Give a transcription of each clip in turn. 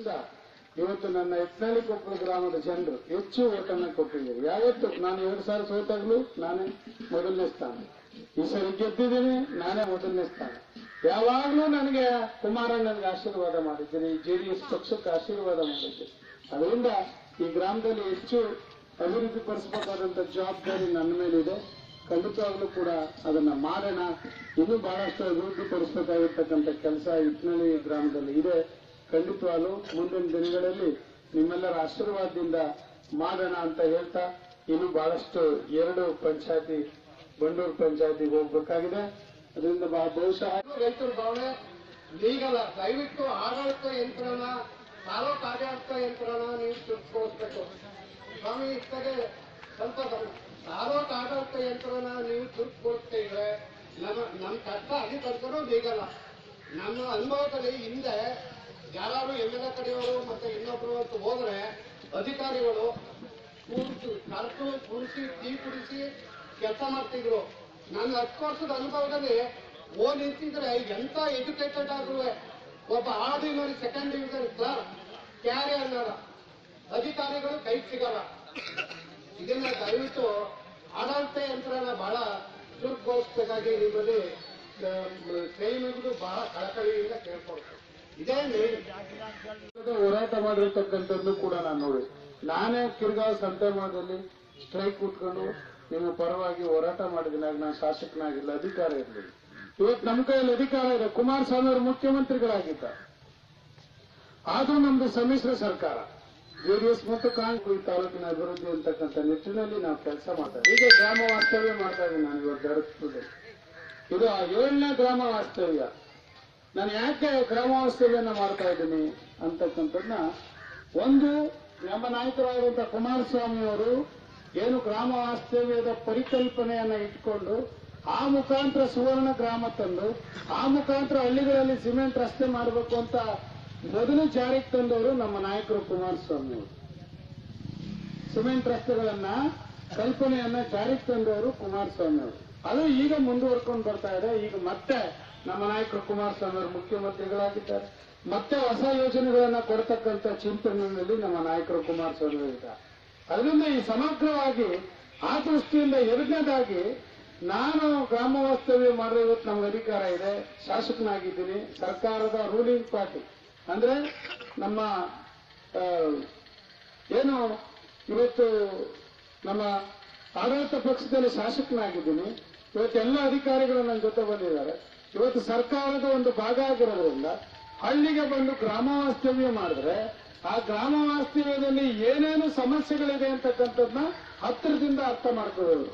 ಇಂದ ಇವತ್ತು ನನ್ನ ಎತ್ನಾಳಿ ಕೊಪ್ಪಳ ಗ್ರಾಮದ ಜನರು ಹೆಚ್ಚು ಓಟನ್ನು ಕೊಟ್ಟಿದ್ದಾರೆ ಯಾವತ್ತು ನಾನು ಎರಡು ಸಾವಿರ ಸೋತಾಗ್ಲೂ ನಾನೇ ಮೊದಲನೇ ಸ್ಥಾನ ಈ ಸರಿ ಗೆದ್ದಿದ್ದೀನಿ ನಾನೇ ಮೊದಲನೇ ಸ್ಥಾನ ಯಾವಾಗ್ಲೂ ನನಗೆ ಕುಮಾರಣ್ಣನಿಗೆ ಆಶೀರ್ವಾದ ಮಾಡಿದ್ದೀನಿ ಜೆ ಡಿ ಎಸ್ ಪಕ್ಷಕ್ಕೆ ಆಶೀರ್ವಾದ ಮಾಡಿದ್ದೀನಿ ಅದರಿಂದ ಈ ಗ್ರಾಮದಲ್ಲಿ ಹೆಚ್ಚು ಅಭಿವೃದ್ಧಿ ಪಡಿಸಬೇಕಾದಂತ ಜವಾಬ್ದಾರಿ ನನ್ನ ಮೇಲಿದೆ ಖಂಡಿತವಾಗ್ಲೂ ಕೂಡ ಅದನ್ನ ಮಾಡೋಣ ಇನ್ನೂ ಬಹಳಷ್ಟು ಅಭಿವೃದ್ಧಿ ಪಡಿಸಬೇಕಾಗಿರ್ತಕ್ಕಂಥ ಕೆಲಸ ಇಟ್ನಳ್ಳಿ ಗ್ರಾಮದಲ್ಲಿ ಇದೆ ಖಂಡಿತವಾಗ್ಲೂ ಮುಂದಿನ ದಿನಗಳಲ್ಲಿ ನಿಮ್ಮೆಲ್ಲರ ಆಶೀರ್ವಾದದಿಂದ ಮಾಡೋಣ ಅಂತ ಹೇಳ್ತಾ ಇನ್ನು ಬಹಳಷ್ಟು ಎರಡು ಪಂಚಾಯತಿ ಬಂಡೂರು ಪಂಚಾಯತಿಗೆ ಹೋಗ್ಬೇಕಾಗಿದೆ ಅದರಿಂದ ಬಹಳ ಬಹುಶಃ ರೈತರ ಭಾವನೆ ಲೀಗಲ್ ದಯವಿಟ್ಟು ಆಡಳಿತ ಯಂತ್ರನ ತಾಲೂಕು ಆಡಳಿತ ಯಂತ್ರನ ನೀವು ಚುರುಕುಗೊಳಿಸ್ಬೇಕು ಸ್ವಾಮಿ ಇಷ್ಟಗೆ ಸ್ವಲ್ಪ ಗಮನ. ತಾಲೂಕು ಆಡಳಿತ ಯಂತ್ರನ ನೀವು ಚುರುಕುಗೊಳಿಸ್ತಾ ಇದ್ರೆ ನಮ್ಮ ನಮ್ಮ ಕಷ್ಟ ಅಲ್ಲಿ ತನಕನೂ ಲೀಗಲ್ಲ ನಮ್ಮ ಅನುಭವದಲ್ಲಿ ಹಿಂದೆ ಯಾರು ಎಮ್ ಎಲ್ ಎ ಕಡೆಯವರು ಮತ್ತೆ ಇನ್ನೊಬ್ರು ಅಂತ ಹೋದ್ರೆ ಅಧಿಕಾರಿಗಳು ಕೂರ್ಸು ಕರೆದು ಕುಡಿಸಿ ಟೀ ಕುಡಿಸಿ ಕೆಲಸ ಮಾಡ್ತಿದ್ರು ನನ್ನ ಹತ್ತು ವರ್ಷದ ಅನುಭವದಲ್ಲಿ ಓ ನಿಂತಿದ್ರೆ ಎಂತ ಎಜುಕೇಟೆಡ್ ಆದ್ರೂ ಒಬ್ಬ ಆರ್ಡಿನರಿ ಸೆಕೆಂಡ್ ಡಿವಿಷನ್ ಸರ್ ಕ್ಯಾರಿ ಅನ್ನೋರ ಅಧಿಕಾರಿಗಳು ಕೈ ಸಿಗಲ್ಲ ಇದನ್ನ ದಯವಿಟ್ಟು ಆಡಳಿತ ಯಂತ್ರನ ಬಹಳ ಚುರುಕುಗೊಳಿಸ್ಬೇಕಾಗಿ ನಿಮ್ಮಲ್ಲಿ ಕೈ ಮುಗಿದು ಬಹಳ ಕಳಕಳಿಯಿಂದ ಕೇಳ್ಕೊಳ್ತೇವೆ ಇದೇ ಮೇನ್ ಹೋರಾಟ ಮಾಡಿರ್ತಕ್ಕಂಥದ್ದು ಕೂಡ ನಾನು ನೋಡಿ ನಾನೇ ಕಿರ್ಗಾವ್ ಸಂತೆಮಾದಲ್ಲಿ ಸ್ಟ್ರೈಕ್ ಕೂತ್ಕೊಂಡು ನಿಮ್ಮ ಪರವಾಗಿ ಹೋರಾಟ ಮಾಡಿದಿನಾಗ ನಾನು ಶಾಸಕನಾಗಿಲ್ಲ ಅಧಿಕಾರ ಇರಲಿಲ್ಲ ಇವತ್ತು ನಮ್ಮ ಕೈಯಲ್ಲಿ ಅಧಿಕಾರ ಇದೆ ಕುಮಾರಸ್ವಾಮಿ ಅವರು ಮುಖ್ಯಮಂತ್ರಿಗಳಾಗಿದ್ದ ಆದ್ರೂ ನಮ್ದು ಸಮ್ಮಿಶ್ರ ಸರ್ಕಾರ ಜೆಡಿಎಸ್ ಮತ್ತು ಕಾಂಗ್ರೆಸ್ ಈ ತಾಲೂಕಿನ ಅಭಿವೃದ್ಧಿ ಅಂತಕ್ಕಂಥ ನಿಟ್ಟಿನಲ್ಲಿ ನಾವು ಕೆಲಸ ಮಾಡ್ತಾ ಇದ್ದೀವಿ. ಈಗ ಗ್ರಾಮ ವಾಸ್ತವ್ಯ ಮಾಡ್ತಾ ಇದ್ದೀನಿ ನಾನು ಇವತ್ತು ಧರಿಸ್ತದೆ ಇದು ಆ ಏಳನೇ ಗ್ರಾಮ ವಾಸ್ತವ್ಯ ನಾನು ಯಾಕೆ ಗ್ರಾಮ ವಾಸ್ತವ್ಯನ ಮಾಡ್ತಾ ಇದ್ದೀನಿ ಅಂತಕ್ಕಂಥದ್ದನ್ನ ಒಂದು ನಮ್ಮ ನಾಯಕರಾದಂತಹ ಕುಮಾರಸ್ವಾಮಿ ಅವರು ಏನು ಗ್ರಾಮ ವಾಸ್ತವ್ಯದ ಪರಿಕಲ್ಪನೆಯನ್ನ ಇಟ್ಕೊಂಡು ಆ ಮುಖಾಂತರ ಸುವರ್ಣ ಗ್ರಾಮ ತಂದು ಆ ಮುಖಾಂತರ ಹಳ್ಳಿಗಳಲ್ಲಿ ಸಿಮೆಂಟ್ ರಸ್ತೆ ಮಾಡಬೇಕು ಅಂತ ಮೊದಲು ಜಾರಿಗೆ ತಂದವರು ನಮ್ಮ ನಾಯಕರು ಕುಮಾರಸ್ವಾಮಿ ಅವರು ಸಿಮೆಂಟ್ ರಸ್ತೆಗಳನ್ನ ಕಲ್ಪನೆಯನ್ನ ಜಾರಿಗೆ ತಂದವರು ಕುಮಾರಸ್ವಾಮಿ ಅವರು ಅದು ಈಗ ಮುಂದುವರ್ಕೊಂಡು ಬರ್ತಾ ಇದೆ ಈಗ ಮತ್ತೆ ನಮ್ಮ ನಾಯಕರು ಕುಮಾರಸ್ವಾಮಿ ಅವರು ಮುಖ್ಯಮಂತ್ರಿಗಳಾಗಿದ್ದಾರೆ ಮತ್ತೆ ಹೊಸ ಯೋಜನೆಗಳನ್ನ ಕೊಡ್ತಕ್ಕಂಥ ಚಿಂತನೆಯಲ್ಲಿ ನಮ್ಮ ನಾಯಕರು ಕುಮಾರಸ್ವಾಮಿ ಅವರಿದ್ದಾರೆ ಅದರಿಂದ ಈ ಸಮಗ್ರವಾಗಿ ಆ ದೃಷ್ಟಿಯಿಂದ ಎರಡನೇದಾಗಿ ನಾನು ಗ್ರಾಮ ವಾಸ್ತವ್ಯ ಮಾಡೋ ಇವತ್ತು ನಮ್ಗೆ ಅಧಿಕಾರ ಇದೆ ಶಾಸಕನಾಗಿದ್ದೀನಿ ಸರ್ಕಾರದ ರೂಲಿಂಗ್ ಪಾರ್ಟಿ ಅಂದ್ರೆ ನಮ್ಮ ಆ, ಏನು ಇವತ್ತು ನಮ್ಮ ಆಡಳಿತ ಪಕ್ಷದಲ್ಲಿ ಶಾಸಕನಾಗಿದ್ದೀನಿ ಇವತ್ತು ಎಲ್ಲ ಅಧಿಕಾರಿಗಳು ನನ್ನ ಜೊತೆ ಬಂದಿದ್ದಾರೆ ಇವತ್ತು ಸರ್ಕಾರದ ಒಂದು ಭಾಗ ಆಗಿರೋದ್ರಿಂದ ಹಳ್ಳಿಗೆ ಬಂದು ಗ್ರಾಮ ವಾಸ್ತವ್ಯ ಮಾಡಿದ್ರೆ ಆ ಗ್ರಾಮ ವಾಸ್ತವ್ಯದಲ್ಲಿ ಏನೇನು ಸಮಸ್ಯೆಗಳಿದೆ ಅಂತಕ್ಕಂಥದ್ದನ್ನ ಹತ್ತಿರದಿಂದ ಅರ್ಥ ಮಾಡ್ಕೋಬೇಕು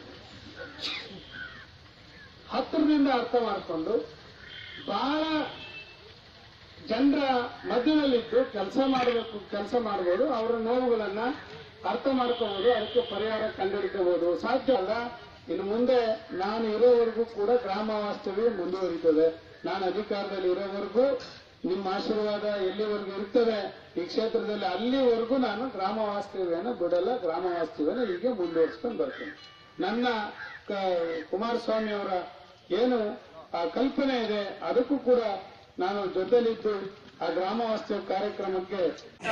ಹತ್ತಿರದಿಂದ ಅರ್ಥ ಮಾಡಿಕೊಂಡು ಬಹಳ ಜನರ ಮಧ್ಯದಲ್ಲಿದ್ದು ಕೆಲಸ ಮಾಡಬೇಕು ಕೆಲಸ ಮಾಡಬಹುದು ಅವರ ನೋವುಗಳನ್ನ ಅರ್ಥ ಮಾಡ್ಕೋಬಹುದು ಅದಕ್ಕೆ ಪರಿಹಾರ ಕಂಡುಹಿಡಿಕೋಬಹುದು ಸಾಧ್ಯ ಅಲ್ಲ ಇನ್ನು ಮುಂದೆ ನಾನು ಇರೋವರೆಗೂ ಕೂಡ ಗ್ರಾಮ ವಾಸ್ತವ್ಯ ಮುಂದುವರಿತದೆ ನಾನು ಅಧಿಕಾರದಲ್ಲಿ ಇರೋವರೆಗೂ ನಿಮ್ಮ ಆಶೀರ್ವಾದ ಎಲ್ಲಿವರೆಗೂ ಇರ್ತದೆ ಈ ಕ್ಷೇತ್ರದಲ್ಲಿ ಅಲ್ಲಿವರೆಗೂ ನಾನು ಗ್ರಾಮ ವಾಸ್ತವ್ಯನ ಬಿಡಲ್ಲ ಗ್ರಾಮ ವಾಸ್ತವ್ಯನ ಹೀಗೆ ಮುಂದುವರಿಸ್ಕೊಂಡು ಬರ್ತೀನಿ ನನ್ನ ಕ- ಕುಮಾರಸ್ವಾಮಿ ಅವರ ಏನು ಆ ಕಲ್ಪನೆ ಇದೆ ಅದಕ್ಕೂ ಕೂಡ ನಾನು ಜೊತೆಲಿದ್ದು ಆ ಗ್ರಾಮ ವಾಸ್ತವ್ಯ ಕಾರ್ಯಕ್ರಮಕ್ಕೆ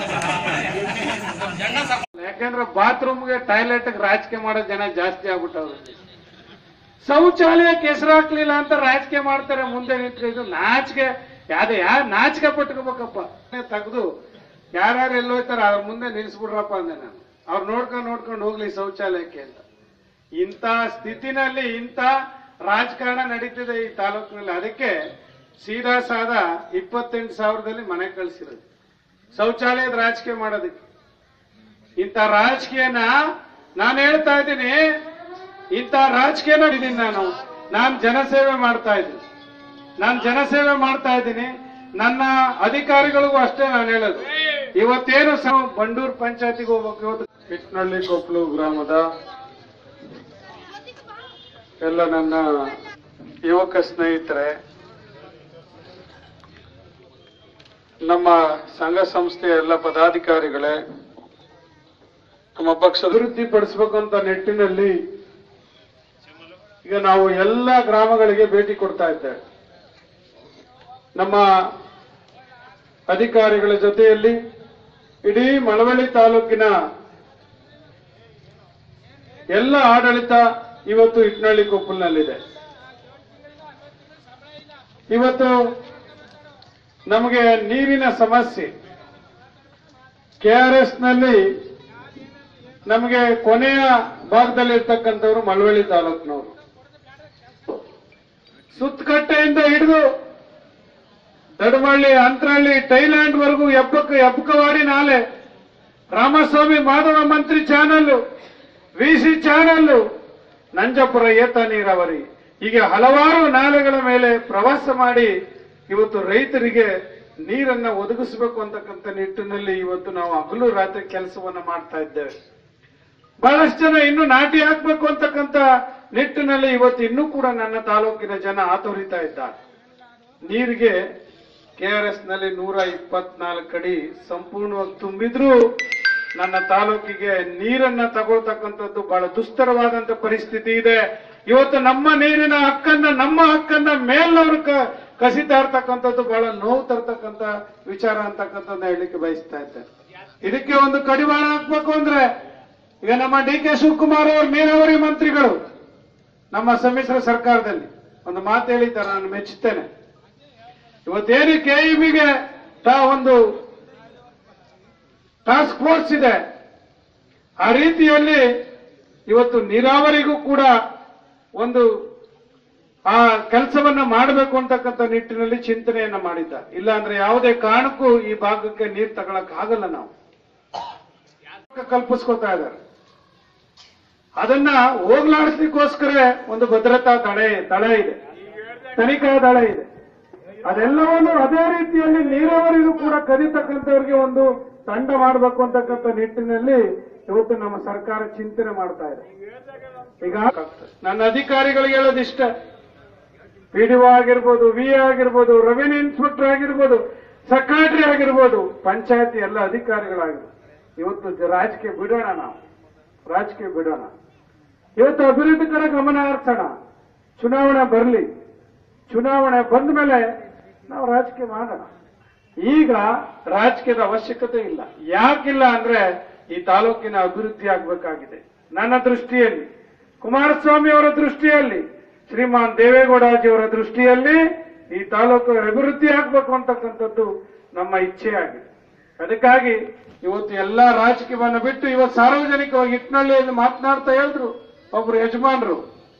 ಯಾಕಂದ್ರೆ ಬಾತ್ರೂಮ್ಗೆ ಟಾಯ್ಲೆಟ್ ರಾಜಕೀಯ ಮಾಡೋ ಜನ ಜಾಸ್ತಿ ಆಗ್ಬಿಟ್ಟವ್ರು ಶೌಚಾಲಯಕ್ಕೆ ಹೆಸರು ಹಾಕ್ಲಿಲ್ಲ ಅಂತ ರಾಜಕೀಯ ಮಾಡ್ತಾರೆ ಮುಂದೆ ನಿಂತ್ಕೊಂಡು ನಾಚಿಕೆ ಯಾವ್ದು ಯಾರು ನಾಚಿಕೆ ಪಟ್ಕೋಬೇಕಪ್ಪ ತೆಗೆದು ಯಾರ್ಯಾರು ಎಲ್ಲಿ ಹೋಗ್ತಾರೆ ಅವ್ರ ಮುಂದೆ ನಿಲ್ಸ್ಬಿಡ್ರಪ್ಪ ಅಂದೆ ನಾನು ಅವ್ರು ನೋಡ್ಕೊಂಡು ನೋಡ್ಕೊಂಡು ಹೋಗ್ಲಿ ಶೌಚಾಲಯಕ್ಕೆ ಅಂತ ಇಂಥ ಸ್ಥಿತಿನಲ್ಲಿ ಇಂಥ ರಾಜಕಾರಣ ನಡೀತಿದೆ ಈ ತಾಲೂಕಿನಲ್ಲಿ ಅದಕ್ಕೆ ಸೀದಾ ಸಾದಾ ಇಪ್ಪತ್ತೆಂಟು ಸಾವಿರದಲ್ಲಿ ಮನೆ ಕಳಿಸಿರೋದು ಶೌಚಾಲಯದ ರಾಜಕೀಯ ಮಾಡೋದಕ್ಕೆ ಇಂಥ ರಾಜಕೀಯನ ನಾನು ಹೇಳ್ತಾ ಇದ್ದೀನಿ ಇಂಥ ರಾಜಕೀಯ ನೋಡಿದ್ದೀನಿ ನಾನು ನಾನು ಜನಸೇವೆ ಮಾಡ್ತಾ ಇದ್ದೀನಿ ನಾನು ಜನಸೇವೆ ಮಾಡ್ತಾ ಇದ್ದೀನಿ ನನ್ನ ಅಧಿಕಾರಿಗಳಿಗೂ ಅಷ್ಟೇ ನಾನು ಹೇಳೋದು ಇವತ್ತೇನು ಸ ಬಂಡೂರು ಪಂಚಾಯತಿಗೆ ಹೋಗ್ಬೇಕು ಇವತ್ತು ಕಿಟ್ನಳ್ಳಿ ಕೊಪ್ಪಲು ಗ್ರಾಮದ ಎಲ್ಲ ನನ್ನ ಯುವಕ ಸ್ನೇಹಿತರೆ ನಮ್ಮ ಸಂಘ ಸಂಸ್ಥೆಯ ಎಲ್ಲ ಪದಾಧಿಕಾರಿಗಳೇ ನಮ್ಮ ಪಕ್ಷ ಅಭಿವೃದ್ಧಿ ಪಡಿಸಬೇಕು ಅಂತ ನಿಟ್ಟಿನಲ್ಲಿ ಈಗ ನಾವು ಎಲ್ಲ ಗ್ರಾಮಗಳಿಗೆ ಭೇಟಿ ಕೊಡ್ತಾ ಇದ್ದೇವೆ ನಮ್ಮ ಅಧಿಕಾರಿಗಳ ಜೊತೆಯಲ್ಲಿ ಇಡೀ ಮಳವಳ್ಳಿ ತಾಲೂಕಿನ ಎಲ್ಲ ಆಡಳಿತ ಇವತ್ತು ಇಟ್ನಳ್ಳಿ ಕೊಪ್ಪಲ್ನಲ್ಲಿದೆ ಇವತ್ತು ನಮಗೆ ನೀರಿನ ಸಮಸ್ಯೆ ಕೆಆರ್ಎಸ್ ನಲ್ಲಿ ನಮಗೆ ಕೊನೆಯ ಭಾಗದಲ್ಲಿರ್ತಕ್ಕಂಥವ್ರು ಮಳವಳ್ಳಿ ತಾಲೂಕಿನವರು ಸುತ್ತಕಟ್ಟೆಯಿಂದ ಹಿಡಿದು ದಡಮಳ್ಳಿ ಅಂತರಹಳ್ಳಿ ಟೈಲ್ಯಾಂಡ್ ವರೆಗೂ ಎಬ್ಬಕ್ಕ ಎಬ್ಬಕವಾಡಿ ನಾಲೆ ರಾಮಸ್ವಾಮಿ ಮಾಧವ ಮಂತ್ರಿ ಚಾನಲ್ ವಿಸಿ ಚಾನಲ್ ನಂಜಪುರ ಏತ ನೀರಾವರಿ ಹೀಗೆ ಹಲವಾರು ನಾಲೆಗಳ ಮೇಲೆ ಪ್ರವಾಸ ಮಾಡಿ ಇವತ್ತು ರೈತರಿಗೆ ನೀರನ್ನ ಒದಗಿಸಬೇಕು ಅಂತಕ್ಕಂಥ ನಿಟ್ಟಿನಲ್ಲಿ ಇವತ್ತು ನಾವು ಹಗಲು ರಾತ್ರಿ ಕೆಲಸವನ್ನ ಮಾಡ್ತಾ ಇದ್ದೇವೆ ಬಹಳಷ್ಟು ಜನ ಇನ್ನು ನಾಟಿ ಹಾಕ್ಬೇಕು ಅಂತಕ್ಕಂಥ ನಿಟ್ಟಿನಲ್ಲಿ ಇವತ್ತು ಇನ್ನೂ ಕೂಡ ನನ್ನ ತಾಲೂಕಿನ ಜನ ಆತೋರಿತಾ ಇದ್ದಾರೆ ನೀರಿಗೆ ಕೆಆರ್ಎಸ್ ನಲ್ಲಿ ನೂರ ಇಪ್ಪತ್ನಾಲ್ಕು ಅಡಿ ಸಂಪೂರ್ಣವಾಗಿ ತುಂಬಿದ್ರೂ ನನ್ನ ತಾಲೂಕಿಗೆ ನೀರನ್ನ ತಗೊಳ್ತಕ್ಕಂಥದ್ದು ಬಹಳ ದುಸ್ತರವಾದಂತ ಪರಿಸ್ಥಿತಿ ಇದೆ ಇವತ್ತು ನಮ್ಮ ನೀರಿನ ಹಕ್ಕನ್ನ ನಮ್ಮ ಹಕ್ಕನ್ನ ಮೇಲ್ನವರು ಕ- ಕಸಿತಾ ಇರ್ತಕ್ಕಂಥದ್ದು ಬಹಳ ನೋವು ತರ್ತಕ್ಕಂಥ ವಿಚಾರ ಅಂತಕ್ಕಂಥದ್ದನ್ನ ಹೇಳಲಿಕ್ಕೆ ಬಯಸ್ತಾ ಇದ್ದೆ ಇದಕ್ಕೆ ಒಂದು ಕಡಿವಾಣ ಹಾಕ್ಬೇಕು ಅಂದ್ರೆ ಈಗ ನಮ್ಮ ಡಿ ಕೆ ಶಿವಕುಮಾರ್ ಅವರು ನೀರಾವರಿ ಮಂತ್ರಿಗಳು ನಮ್ಮ ಸಮ್ಮಿಶ್ರ ಸರ್ಕಾರದಲ್ಲಿ ಒಂದು ಮಾತು ಹೇಳಿದ್ದಾರೆ ನಾನು ಮೆಚ್ಚುತ್ತೇನೆ ಇವತ್ತೇನು ಕೆಇಬಿಗೆ ಒಂದು ಟಾಸ್ಕ್ ಫೋರ್ಸ್ ಇದೆ ಆ ರೀತಿಯಲ್ಲಿ ಇವತ್ತು ನೀರಾವರಿಗೂ ಕೂಡ ಒಂದು ಆ ಕೆಲಸವನ್ನ ಮಾಡಬೇಕು ಅಂತಕ್ಕಂಥ ನಿಟ್ಟಿನಲ್ಲಿ ಚಿಂತನೆಯನ್ನ ಮಾಡಿದ್ದ ಇಲ್ಲ ಅಂದ್ರೆ ಯಾವುದೇ ಕಾರಣಕ್ಕೂ ಈ ಭಾಗಕ್ಕೆ ನೀರು ತಗೊಳಕ್ ಆಗಲ್ಲ ನಾವು ಕಲ್ಪಿಸ್ಕೊತಾ ಇದ್ದಾರೆ ಅದನ್ನ ಹೋಗ್ಲಾಡಿಸ್ಲಿಕ್ಕೋಸ್ಕರ ಒಂದು ಭದ್ರತಾ ತಡೆ ತಡೆ ಇದೆ ತನಿಖಾ ದಳ ಇದೆ ಅದೆಲ್ಲವನ್ನು ಅದೇ ರೀತಿಯಲ್ಲಿ ನೀರಾವರಿಗೂ ಕೂಡ ಕದಿತಕ್ಕಂಥವ್ರಿಗೆ ಒಂದು ತಂಡ ಮಾಡಬೇಕು ಅಂತಕ್ಕಂಥ ನಿಟ್ಟಿನಲ್ಲಿ ಇವತ್ತು ನಮ್ಮ ಸರ್ಕಾರ ಚಿಂತನೆ ಮಾಡ್ತಾ ಇದೆ ಈಗ ನನ್ನ ಅಧಿಕಾರಿಗಳಿಗೆ ಹೇಳೋದಿಷ್ಟ ಪಿಡಿಒ ಆಗಿರ್ಬೋದು ವಿ ಆಗಿರ್ಬೋದು ರೆವಿನ್ಯೂ ಇನ್ಸ್ಪೆಕ್ಟರ್ ಆಗಿರ್ಬೋದು ಸೆಕ್ರೆಟರಿ ಆಗಿರ್ಬೋದು ಪಂಚಾಯತಿ ಎಲ್ಲ ಅಧಿಕಾರಿಗಳಾಗಿರ್ಬೋದು ಇವತ್ತು ಜ- ರಾಜಕೀಯ ಬಿಡೋಣ ನಾವು ರಾಜಕೀಯ ಬಿಡೋಣ ಇವತ್ತು ಅಭಿವೃದ್ಧಿ ಕಡೆ ಗಮನ ಹರಿಸೋಣ ಚುನಾವಣೆ ಬರಲಿ ಚುನಾವಣೆ ಬಂದ ಮೇಲೆ ನಾವು ರಾಜಕೀಯ ಮಾಡೋಣ ಈಗ ರಾಜಕೀಯದ ಅವಶ್ಯಕತೆ ಇಲ್ಲ ಯಾಕಿಲ್ಲ ಅಂದ್ರೆ ಈ ತಾಲೂಕಿನ ಅಭಿವೃದ್ಧಿ ಆಗಬೇಕಾಗಿದೆ ನನ್ನ ದೃಷ್ಟಿಯಲ್ಲಿ ಕುಮಾರಸ್ವಾಮಿ ಅವರ ದೃಷ್ಟಿಯಲ್ಲಿ ಶ್ರೀಮಾನ್ ದೇವೇಗೌಡಜಿಯವರ ದೃಷ್ಟಿಯಲ್ಲಿ ಈ ತಾಲೂಕು ಅಭಿವೃದ್ಧಿ ಆಗ್ಬೇಕು ಅಂತಕ್ಕಂಥದ್ದು ನಮ್ಮ ಇಚ್ಛೆ ಆಗಿದೆ ಅದಕ್ಕಾಗಿ ಇವತ್ತು ಎಲ್ಲಾ ರಾಜಕೀಯವನ್ನು ಬಿಟ್ಟು ಇವತ್ತು ಸಾರ್ವಜನಿಕವಾಗಿ ಇಟ್ನಳ್ಳಿಯಲ್ಲಿ ಮಾತನಾಡ್ತಾ ಹೇಳಿದ್ರು ಒಬ್ರು ಯಜಮಾನರು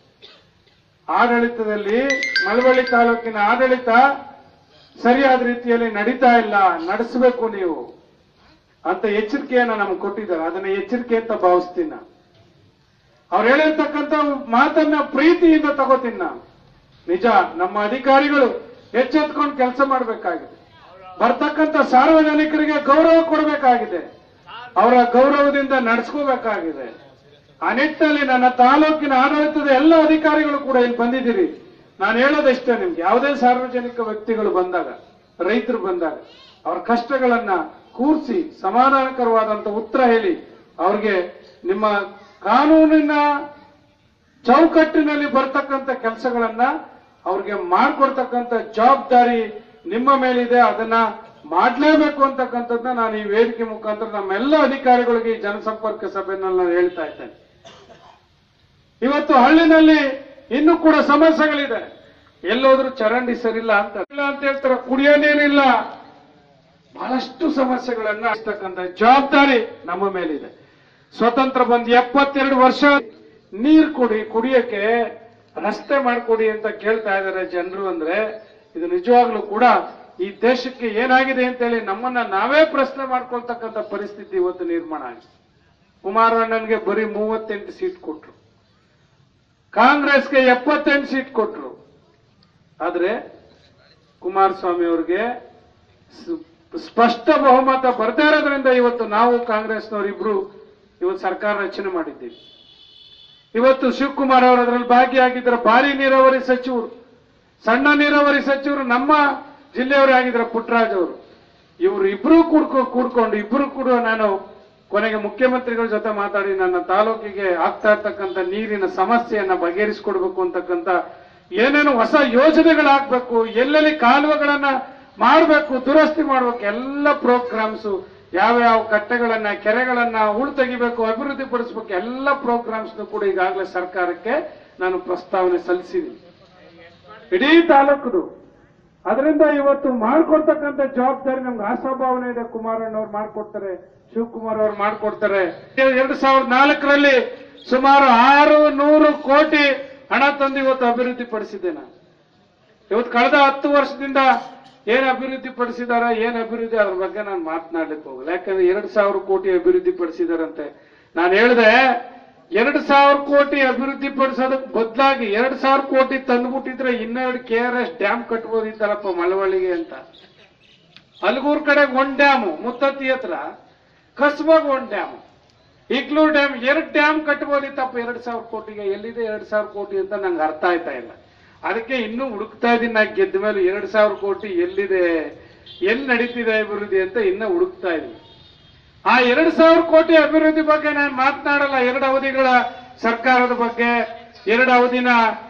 ಆಡಳಿತದಲ್ಲಿ ಮಳವಳ್ಳಿ ತಾಲೂಕಿನ ಆಡಳಿತ ಸರಿಯಾದ ರೀತಿಯಲ್ಲಿ ನಡೀತಾ ಇಲ್ಲ ನಡೆಸಬೇಕು ನೀವು ಅಂತ ಎಚ್ಚರಿಕೆಯನ್ನ ನಮ್ಗೆ ಕೊಟ್ಟಿದ್ದಾರೆ ಅದನ್ನ ಎಚ್ಚರಿಕೆ ಅಂತ ಭಾವಿಸ್ತೀನಿ ನಾನು ಅವ್ರು ಹೇಳಿರ್ತಕ್ಕಂಥ ಮಾತನ್ನ ಪ್ರೀತಿಯಿಂದ ತಗೋತೀನಿ ನಾನು ನಿಜ ನಮ್ಮ ಅಧಿಕಾರಿಗಳು ಎಚ್ಚೆತ್ಕೊಂಡು ಕೆಲಸ ಮಾಡಬೇಕಾಗಿದೆ ಬರ್ತಕ್ಕಂಥ ಸಾರ್ವಜನಿಕರಿಗೆ ಗೌರವ ಕೊಡಬೇಕಾಗಿದೆ ಅವರ ಗೌರವದಿಂದ ನಡೆಸ್ಕೋಬೇಕಾಗಿದೆ ಆ ನಿಟ್ಟಿನಲ್ಲಿ ನನ್ನ ತಾಲೂಕಿನ ಆಡಳಿತದ ಎಲ್ಲ ಅಧಿಕಾರಿಗಳು ಕೂಡ ಇಲ್ಲಿ ಬಂದಿದ್ದೀರಿ ನಾನು ಹೇಳೋದಷ್ಟೇ ನಿಮ್ಗೆ ಯಾವುದೇ ಸಾರ್ವಜನಿಕ ವ್ಯಕ್ತಿಗಳು ಬಂದಾಗ ರೈತರು ಬಂದಾಗ ಅವ್ರ ಕಷ್ಟಗಳನ್ನ ಕೂರಿಸಿ ಸಮಾಧಾನಕರವಾದಂತ ಉತ್ತರ ಹೇಳಿ ಅವ್ರಿಗೆ ನಿಮ್ಮ ಕಾನೂನಿನ ಚೌಕಟ್ಟಿನಲ್ಲಿ ಬರ್ತಕ್ಕಂಥ ಕೆಲಸಗಳನ್ನ ಅವ್ರಿಗೆ ಮಾಡ್ಕೊಡ್ತಕ್ಕಂಥ ಜವಾಬ್ದಾರಿ ನಿಮ್ಮ ಮೇಲಿದೆ ಅದನ್ನ ಮಾಡ್ಲೇಬೇಕು ಅಂತಕ್ಕಂಥದ್ದನ್ನ ನಾನು ಈ ವೇದಿಕೆ ಮುಖಾಂತರ ನಮ್ಮೆಲ್ಲ ಅಧಿಕಾರಿಗಳಿಗೆ ಈ ಜನಸಂಪರ್ಕ ಸಭೆಯಲ್ಲಿ ನಾನು ಹೇಳ್ತಾ ಇದ್ದೇನೆ ಇವತ್ತು ಹಳ್ಳಿನಲ್ಲಿ ಇನ್ನೂ ಕೂಡ ಸಮಸ್ಯೆಗಳಿದೆ ಎಲ್ಲೋದ್ರೂ ಚರಂಡಿ ಸರಿಲ್ಲ ಅಂತ ಇಲ್ಲ ಅಂತ ಹೇಳ್ತಾರೆ ಕುಡಿಯೋ ನೀರಿಲ್ಲ ಬಹಳಷ್ಟು ಸಮಸ್ಯೆಗಳನ್ನ ಹರಿಸ್ತಕ್ಕಂಥ ಜವಾಬ್ದಾರಿ ನಮ್ಮ ಮೇಲಿದೆ ಸ್ವತಂತ್ರ ಬಂದು ಎಪ್ಪತ್ತೆರಡು ವರ್ಷ ನೀರ್ ಕೊಡಿ ಕುಡಿಯಕ್ಕೆ ರಸ್ತೆ ಮಾಡ್ಕೊಡಿ ಅಂತ ಕೇಳ್ತಾ ಇದ್ದಾರೆ ಜನರು ಅಂದ್ರೆ ಇದು ನಿಜವಾಗ್ಲೂ ಕೂಡ ಈ ದೇಶಕ್ಕೆ ಏನಾಗಿದೆ ಅಂತೇಳಿ ನಮ್ಮನ್ನ ನಾವೇ ಪ್ರಶ್ನೆ ಮಾಡ್ಕೊಳ್ತಕ್ಕಂಥ ಪರಿಸ್ಥಿತಿ ಇವತ್ತು ನಿರ್ಮಾಣ ಆಗಿದೆ ಕುಮಾರಣ್ಣನ್ಗೆ ಬರೀ ಮೂವತ್ತೆಂಟು ಸೀಟ್ ಕೊಟ್ರು ಕಾಂಗ್ರೆಸ್ಗೆ ಎಪ್ಪತ್ತೆಂಟು ಸೀಟ್ ಕೊಟ್ರು ಆದ್ರೆ ಕುಮಾರಸ್ವಾಮಿ ಅವ್ರಿಗೆ ಸ್- ಸ್ಪಷ್ಟ ಬಹುಮತ ಬರ್ತಾ ಇರೋದ್ರಿಂದ ಇವತ್ತು ನಾವು ಕಾಂಗ್ರೆಸ್ನವರು ಇಬ್ರು ಇವತ್ತು ಸರ್ಕಾರ ರಚನೆ ಮಾಡಿದ್ದೀವಿ ಇವತ್ತು ಶಿವಕುಮಾರ್ ಅವರು ಅದರಲ್ಲಿ ಭಾಗಿಯಾಗಿದ್ದರು ಭಾರಿ ನೀರಾವರಿ ಸಚಿವರು ಸಣ್ಣ ನೀರಾವರಿ ಸಚಿವರು ನಮ್ಮ ಜಿಲ್ಲೆಯವರೇ ಆಗಿದ್ರ ಪುಟ್ಟರಾಜ್ ಅವರು ಇವರು ಇಬ್ರು ಕೂಡ್ಕೊ ಕೂಡ್ಕೊಂಡು ಇಬ್ರು ಕೂಡ ನಾನು ಕೊನೆಗೆ ಮುಖ್ಯಮಂತ್ರಿಗಳ ಜೊತೆ ಮಾತಾಡಿ ನನ್ನ ತಾಲೂಕಿಗೆ ಆಗ್ತಾ ಇರ್ತಕ್ಕಂಥ ನೀರಿನ ಸಮಸ್ಯೆಯನ್ನ ಬಗೆಹರಿಸಿಕೊಡ್ಬೇಕು ಅಂತಕ್ಕಂಥ ಏನೇನು ಹೊಸ ಯೋಜನೆಗಳಾಗಬೇಕು ಎಲ್ಲೆಲ್ಲಿ ಕಾಲುವೆಗಳನ್ನ ಮಾಡಬೇಕು ದುರಸ್ತಿ ಮಾಡ್ಬೇಕು ಎಲ್ಲ ಪ್ರೋಗ್ರಾಮ್ಸ್ ಯಾವ ಯಾವ ಕಟ್ಟೆಗಳನ್ನ ಕೆರೆಗಳನ್ನ ಉಳು ತೆಗಿಬೇಕು ಅಭಿವೃದ್ಧಿ ಪಡಿಸ್ಬೇಕು ಎಲ್ಲ ಪ್ರೋಗ್ರಾಮ್ಸ್ ಕೂಡ ಈಗಾಗಲೇ ಸರ್ಕಾರಕ್ಕೆ ನಾನು ಪ್ರಸ್ತಾವನೆ ಸಲ್ಲಿಸಿದ್ದೀನಿ ಇಡೀ ತಾಲೂಕುದು ಅದರಿಂದ ಇವತ್ತು ಮಾಡ್ಕೊಡ್ತಕ್ಕಂಥ ಜವಾಬ್ದಾರಿ ನಮ್ಗೆ ಆಶಾಭಾವನೆ ಇದೆ ಕುಮಾರಣ್ಣವ್ರು ಮಾಡ್ಕೊಡ್ತಾರೆ ಶಿವಕುಮಾರ್ ಅವ್ರು ಮಾಡ್ಕೊಡ್ತಾರೆ ಎರಡ್ ಸಾವಿರದ ನಾಲ್ಕರಲ್ಲಿ ಸುಮಾರು ಆರು ನೂರು ಕೋಟಿ ಹಣ ತಂದು ಇವತ್ತು ಅಭಿವೃದ್ಧಿ ಪಡಿಸಿದ್ದೆ ನಾನು ಇವತ್ತು ಕಳೆದ ಹತ್ತು ವರ್ಷದಿಂದ ಏನ್ ಅಭಿವೃದ್ಧಿ ಪಡಿಸಿದಾರ ಏನ್ ಅಭಿವೃದ್ಧಿ ಅದ್ರ ಬಗ್ಗೆ ನಾನು ಮಾತನಾಡ್ಲಿಕ್ಕೆ ಹೋಗಲ್ಲ ಯಾಕಂದ್ರೆ ಎರಡ್ ಸಾವಿರ ಕೋಟಿ ಅಭಿವೃದ್ಧಿ ಪಡಿಸಿದಾರಂತೆ ನಾನು ಹೇಳಿದೆ ಎರಡ್ ಸಾವಿರ ಕೋಟಿ ಅಭಿವೃದ್ಧಿ ಪಡಿಸೋದಕ್ಕೆ ಬದಲಾಗಿ ಎರಡ್ ಸಾವಿರ ಕೋಟಿ ತಂದ್ಬಿಟ್ಟಿದ್ರೆ ಇನ್ನೆರಡು ಕೆ ಆರ್ ಎಸ್ ಡ್ಯಾಮ್ ಕಟ್ಬೋದಿತ್ತಲ್ಲಪ್ಪ ಮಳವಳ್ಳಿಗೆ ಅಂತ ಅಲ್ಗೂರ್ ಕಡೆ ಒಂದ್ ಡ್ಯಾಮು ಮುತ್ತತ್ತಿ ಹತ್ರ ಕಸ್ಬಾಗ ಒಂದ್ ಡ್ಯಾಮ್ ಇಗ್ಲೂರ್ ಡ್ಯಾಮ್ ಎರಡ್ ಡ್ಯಾಮ್ ಕಟ್ಬೋದಿತ್ತಪ್ಪ ಎರಡ್ ಸಾವಿರ ಕೋಟಿಗೆ ಎಲ್ಲಿದೆ ಎರಡ್ ಸಾವಿರ ಕೋಟಿ ಅಂತ ನಂಗೆ ಅರ್ಥ ಆಯ್ತಾ ಇಲ್ಲ ಅದಕ್ಕೆ ಇನ್ನೂ ಹುಡುಕ್ತಾ ಇದ್ದೀನಿ ನಾ ಗೆದ್ದ ಮೇಲೆ ಎರಡ್ ಸಾವಿರ ಕೋಟಿ ಎಲ್ಲಿದೆ ಎಲ್ಲಿ ನಡೀತಿದೆ ಅಭಿವೃದ್ಧಿ ಅಂತ ಇನ್ನ ಹುಡುಕ್ತಾ ಇದ್ದೀನಿ ಆ ಎರಡ್ ಸಾವಿರ ಕೋಟಿ ಅಭಿವೃದ್ಧಿ ಬಗ್ಗೆ ನಾನು ಮಾತನಾಡಲ್ಲ ಎರಡು ಅವಧಿಗಳ ಸರ್ಕಾರದ ಬಗ್ಗೆ ಎರಡು ಅವಧಿನ